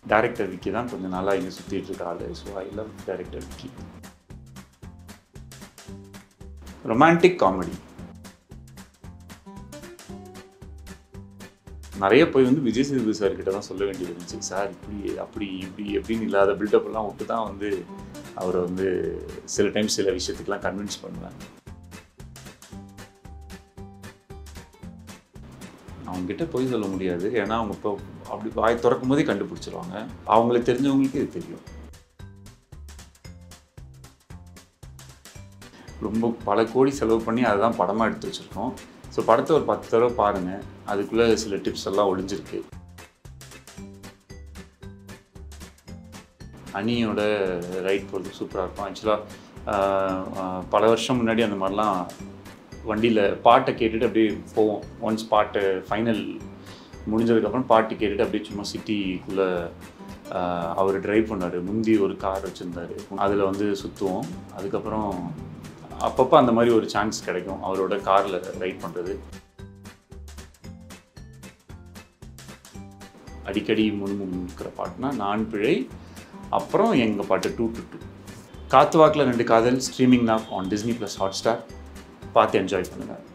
director Vicky தான் கொஞ்சம் நாளாக இங்கே சுற்றிட்டு இருக்க ஆள் so I love director Vicky romantic comedy நிறைய போய் வந்து விஜய் சேதுபதி சார் கிட்ட தான் சொல்ல வேண்டியது இருந்துச்சு சார் இப்படி அப்படி இப்படி எப்படின்னு இல்லாத பில்டப் எல்லாம் விட்டு தான் வந்து அவரை வந்து சில டைம் சில விஷயத்துக்கெல்லாம் கன்வின்ஸ் பண்ணுவேன் அவங்ககிட்ட போய் சொல்ல முடியாது ஏன்னா அவங்க இப்போ அப்படி வாய் திறக்கும் போதே கண்டுபிடிச்சிருவாங்க அவங்களுக்கு தெரிஞ்சவங்களுக்கு இது தெரியும் ரொம்ப பல கோடி செலவு பண்ணி அதை தான் படமாக எடுத்து வச்சுருக்கோம் ஸோ படத்தை ஒரு பத்து தடவை பாருங்கள் அதுக்குள்ளே சில டிப்ஸ் எல்லாம் ஒளிஞ்சிருக்கு அணியோட ரைட் போகிறது சூப்பராக இருக்கும் ஆக்சுவலாக பல வருஷம் முன்னாடி அந்த மாதிரிலாம் வண்டியில் பாட்டை கேட்டுட்டு அப்படியே போவோம் ஒன்ஸ் பாட்டு ஃபைனல் முடிஞ்சதுக்கப்புறம் பாட்டு கேட்டுட்டு அப்படியே சும்மா சிட்டிக்குள்ளே அவர் டிரைவ் பண்ணார் முந்தி ஒரு கார் வச்சுருந்தாரு அதில் வந்து சுற்றுவோம் அதுக்கப்புறம் அப்பப்போ அந்த மாதிரி ஒரு சான்ஸ் கிடைக்கும் அவரோட காரில் ரைட் பண்ணுறது அடிக்கடி முன்முன்கிற பாட்டுனா நான் பிழை அப்புறம் எங்கள் பாட்டு டூ டு டூ காத்து வாக்கில் ரெண்டு காதல் streaming now on Disney plus Hotstar பார்த்து என்ஜாய் பண்ணுங்கள்